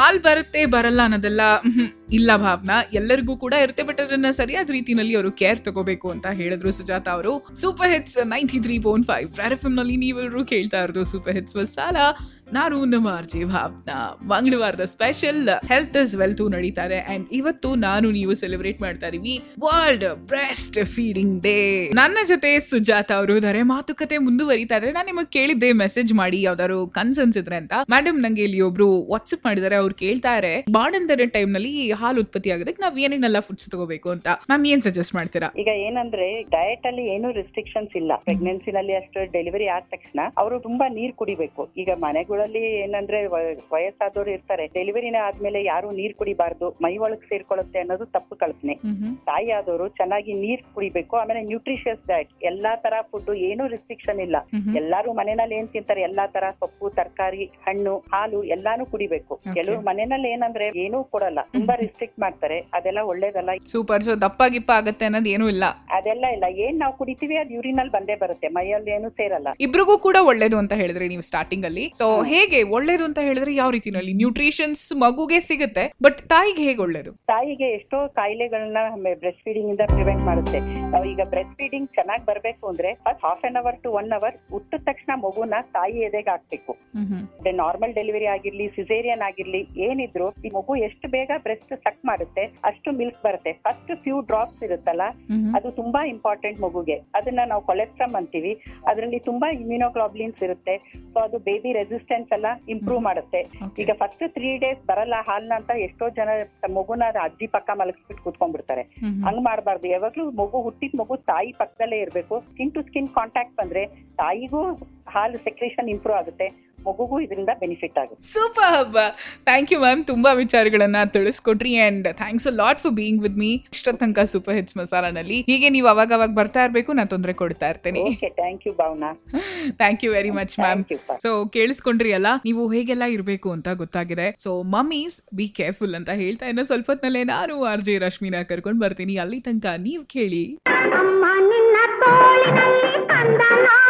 ಹಾಲ್ ಬರುತ್ತೆ ಬರಲ್ಲ ಅನ್ನೋದೆಲ್ಲ ಮ್ಹೂ, ಇಲ್ಲ ಭಾವನಾ ಎಲ್ಲರಿಗೂ ಕೂಡ ಇರುತ್ತೆ ಬಟ್ ಅದನ್ನ ಸರಿಯಾದ ರೀತಿನಲ್ಲಿ ಅವರು ಕೇರ್ ತಗೋಬೇಕು ಅಂತ ಹೇಳಿದ್ರು ಸುಜಾತ ಅವರು super hits ninety three point five F ನಲ್ಲಿ ನೀವೆಲ್ಲರೂ ಕೇಳ್ತಾ ಇರೋದು ಸೂಪರ್ ಹಿಟ್ಸ್ ಮಸಾಲ ನಾನು ನಮ್ಮ ಆರ್ಜಿ ಭಾವನಾ ಮಂಗಳವಾರದ ಸ್ಪೆಷಲ್ ಹೆಲ್ತ್ ಇಸ್ ವೆಲ್ತ್ ನಡೀತಾ ಇದೆ ಅಂಡ್ ಇವತ್ತು ನಾನು ನೀವು ಸೆಲೆಬ್ರೇಟ್ ಮಾಡ್ತಾ ಇದೀವಿ ವರ್ಲ್ಡ್ ಬ್ರೆಸ್ಟ್ ಫೀಡಿಂಗ್ ಡೇ ನನ್ನ ಜೊತೆ ಸುಜಾತ ಅವರು ಇದಾರೆ ಮಾತುಕತೆ ಮುಂದುವರಿತಾ ಇದ್ರೆ ನಾನು ನಿಮಗೆ ಕೇಳಿದ್ದೆ ಮೆಸೇಜ್ ಮಾಡಿ ಯಾವ್ದಾದ್ರು ಕನ್ಸರ್ನ್ಸ್ ಇದ್ರೆ ಅಂತ ಮೇಡಮ್ ನಂಗೆ ಇಲ್ಲಿ ಒಬ್ರು ವಾಟ್ಸ್ಆಪ್ ಮಾಡಿದಾರೆ ಅವ್ರು ಕೇಳ್ತಾ ಇದ್ದಾರೆ ಬಾಣಂತನ ಟೈಮ್ ನಲ್ಲಿ ಹಾಲು ಉತ್ಪತ್ತಿ ಆಗೋದಕ್ಕೆ ನಾವ್ ಏನೇನೆಲ್ಲ ಫುಡ್ಸ್ ತಗೋಬೇಕು ಅಂತ ಮ್ಯಾಮ್ ಏನ್ ಸಜೆಸ್ಟ್ ಮಾಡ್ತೀರಾ ಈಗ ಏನಂದ್ರೆ ಡಯಟ್ ಅಲ್ಲಿ ಏನು ರಿಸ್ಟ್ರಿಕ್ಷನ್ಸ್ ಇಲ್ಲ ಪ್ರೆಗ್ನೆನ್ಸಿನಲ್ಲಿ ಅಷ್ಟು ಡೆಲಿವರಿ ಆದ ತಕ್ಷಣ ಅವರು ತುಂಬಾ ನೀರ್ ಕುಡಿಬೇಕು ಈಗ ಮನೆಗಳಲ್ಲಿ ಏನಂದ್ರೆ ವ- ವಯಸ್ಸಾದವರು ಇರ್ತಾರೆ ಡೆಲಿವರಿನ ಆದ್ಮೇಲೆ ಯಾರು ನೀರ್ ಕುಡಿಬಾರ್ದು ಮೈ ಒಳಗ್ ಸೇರ್ಕೊಳ್ಳುತ್ತೆ ಅನ್ನೋದು ತಪ್ಪು ಕಲ್ಪನೆ ತಾಯಿ ಆದವರು ಚೆನ್ನಾಗಿ ನೀರ್ ಕುಡಿಬೇಕು ಆಮೇಲೆ ನ್ಯೂಟ್ರಿಷಿಯಸ್ ಡಯಟ್ ಎಲ್ಲಾ ತರ ಫುಡ್ ಏನು ರಿಸ್ಟ್ರಿಕ್ಷನ್ ಇಲ್ಲ ಎಲ್ಲಾರು ಮನೆಯಲ್ಲಿ ಏನ್ ತಿಂತಾರೆ ಎಲ್ಲಾ ತರ ಸೊಪ್ಪು ತರಕಾರಿ ಹಣ್ಣು ಹಾಲು ಎಲ್ಲಾನು ಕುಡಿಬೇಕು Okay. ಕೆಲವರು ಮನೆಯಲ್ಲಿ ಏನಂದ್ರೆ ಏನೂ ಕೊಡಲ್ಲ ತುಂಬಾ ರಿಸ್ಟ್ರಿಕ್ಟ್ ಮಾಡ್ತಾರೆ ಅದೆಲ್ಲ ಒಳ್ಳೇದಲ್ಲ ಸೂಪರ್ ಸೊ ದಪ್ಪ ಗಿಪ್ಪ ಆಗತ್ತೆ ಅನ್ನೋದು ಏನೂ ಇಲ್ಲ ಅದೆಲ್ಲ ಇಲ್ಲ ಏನ್ ನಾವು ಕುಡಿತೀವಿ ಅದು ಯೂರಿನ್ ಅಲ್ಲಿ ಬಂದೇ ಬರುತ್ತೆ ಮೈಯಲ್ಲಿ ಏನು ಸೇರಲ್ಲ ಇಬ್ರಿಗೂ ಕೂಡ ಒಳ್ಳೇದು ಅಂತ ಹೇಳಿದ್ರಿ ನೀವು ಸ್ಟಾರ್ಟಿಂಗ್ ಅಲ್ಲಿ ಸೊ ಹೇಗೆ ಒಳ್ಳೇದು ಅಂತ ಹೇಳಿದ್ರೆ ಯಾವ ರೀತಿನಲ್ಲಿ ನ್ಯೂಟ್ರಿಷನ್ಸ್ ಮಗುಗೆ ಸಿಗುತ್ತೆ ಬಟ್ ತಾಯಿಗೆ ಹೇಗೆ ಒಳ್ಳೇದು ತಾಯಿಗೆ ಎಷ್ಟೋ ಕಾಯಿಲೆಗಳನ್ನ ಬ್ರೆಸ್ಟ್ ಫೀಡಿಂಗ್ ಇಂದ ಪ್ರಿವೆಂಟ್ ಮಾಡುತ್ತೆ ನಾವು ಈಗ ಬ್ರೆಸ್ಟ್ ಫೀಡಿಂಗ್ ಚೆನ್ನಾಗಿ ಬರ್ಬೇಕು ಅಂದ್ರೆ first half an hour to one hour ಹುಟ್ಟಿದ ತಕ್ಷಣ ಮಗುನ ತಾಯಿ ಎದೆಗೆ ಹಾಕ್ಬೇಕು ನಾರ್ಮಲ್ ಡೆಲಿವರಿ ಆಗಿರ್ಲಿ ಸಿಸೇರಿಯನ್ ಆಗಿರ್ಲಿ ಏನಿದ್ರು ಈ ಮಗು ಎಷ್ಟು ಬೇಗ ಬ್ರೆಸ್ಟ್ ಸಕ್ ಮಾಡುತ್ತೆ ಅಷ್ಟು ಮಿಲ್ಕ್ ಬರುತ್ತೆ ಫಸ್ಟ್ ಫ್ಯೂ ಡ್ರಾಪ್ಸ್ ಇರುತ್ತಲ್ಲ ಅದು ತುಂಬಾ ಇಂಪಾರ್ಟೆಂಟ್ ಮಗುಗೆ ಅದನ್ನ ನಾವು ಕೊಲೆಸ್ಟ್ರಮ್ ಅಂತೀವಿ ಅದರಲ್ಲಿ ತುಂಬಾ ಇಮ್ಯುನೋಗ್ಲೋಬ್ಲಿನ್ಸ್ ಇರುತ್ತೆ ಸೊ ಅದು ಬೇಬಿ ರೆಸಿಸ್ಟೆನ್ಸ್ ಎಲ್ಲ ಇಂಪ್ರೂವ್ ಮಾಡುತ್ತೆ Okay. ಈಗ ಫಸ್ಟ್ ತ್ರೀ ಡೇಸ್ ಬರಲ್ಲ ಹಾಲ್ನ ಅಂತ ಎಷ್ಟೋ ಜನ ತಮ್ಮ ಮಗುನ ಅದು ಅಜ್ಜಿ ಪಕ್ಕ ಮಲಗಿಸ್ಬಿಟ್ಟು ಕೂತ್ಕೊಂಡ್ಬಿಡ್ತಾರೆ ಹಂಗ್ ಮಾಡಬಾರ್ದು ಯಾವಾಗ್ಲೂ ಮಗು ಹುಟ್ಟಿದ ಮಗು ತಾಯಿ ಪಕ್ಕದಲ್ಲೇ ಇರ್ಬೇಕು ಸ್ಕಿನ್ ಟು ಸ್ಕಿನ್ ಕಾಂಟ್ಯಾಕ್ಟ್ ಬಂದ್ರೆ ತಾಯಿಗೂ ಹಾಲು ಸೆಕ್ರೇಷನ್ ಇಂಪ್ರೂವ್ ಆಗುತ್ತೆ ಮಗುಗೂ ಇದರಿಂದ ಬೆನಿಫಿಟ್ ಆಗುತ್ತೆ ಸೂಪರ್ ಥ್ಯಾಂಕ್ ಯು ಮ್ಯಾಮ್ ತುಂಬಾ ವಿಚಾರಗಳನ್ನ ತಿಳಿಸ್ಕೊಟ್ರಿ and thanks a lot for being with me ಇಷ್ಟ ತನಕ ಸೂಪರ್ ಹಿಟ್ಸ್ ಮಸಾಲಾನಲ್ಲಿ ಹೀಗೆ ನೀವು ಅವಾಗ ಅವಾಗ ಬರ್ತಾ ಇರಬೇಕು ನಾನು ತೊಂದರೆ ಕೊಡ್ತಾ ಇರ್ತೇನೆ okay thank you Bhavana thank you very much ma'am thank you so ಕೇಳಿಸ್ಕೊಂಡ್ರಿ ಅಲ್ಲ ನೀವು ಹೇಗೆಲ್ಲ ಇರಬೇಕು ಅಂತ ಗೊತ್ತಾಗಿದೆ ಸೊ ಮಮ್ಮೀಸ್ ಬಿ ಕೇರ್ಫುಲ್ ಅಂತ ಹೇಳ್ತಾ ಇನ್ನು ಸ್ವಲ್ಪ ಹೊತ್ನಲ್ಲೇ ನಾನು ಆರ್ ಜೆ ರಶ್ಮಿನ ಕರ್ಕೊಂಡು ಬರ್ತೀನಿ ಅಲ್ಲಿ ತನಕ ನೀವು ಕೇಳಿ ಅಮ್ಮ ನಿನ್ನ ತೋಳಿನಲ್ಲಿ ಕಂದ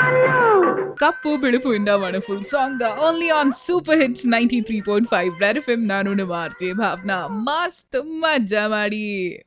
ನಾನು ಕಪ್ಪು ಬಿಳುಪು ಇಂದ full song only on super hits ninety three point five red F M ನಾನು ನಮ್ಮ ಆರ್ ಜೆ ಭಾವನಾ ಮಸ್ತ್ ಮಜಾ ಮಾಡಿ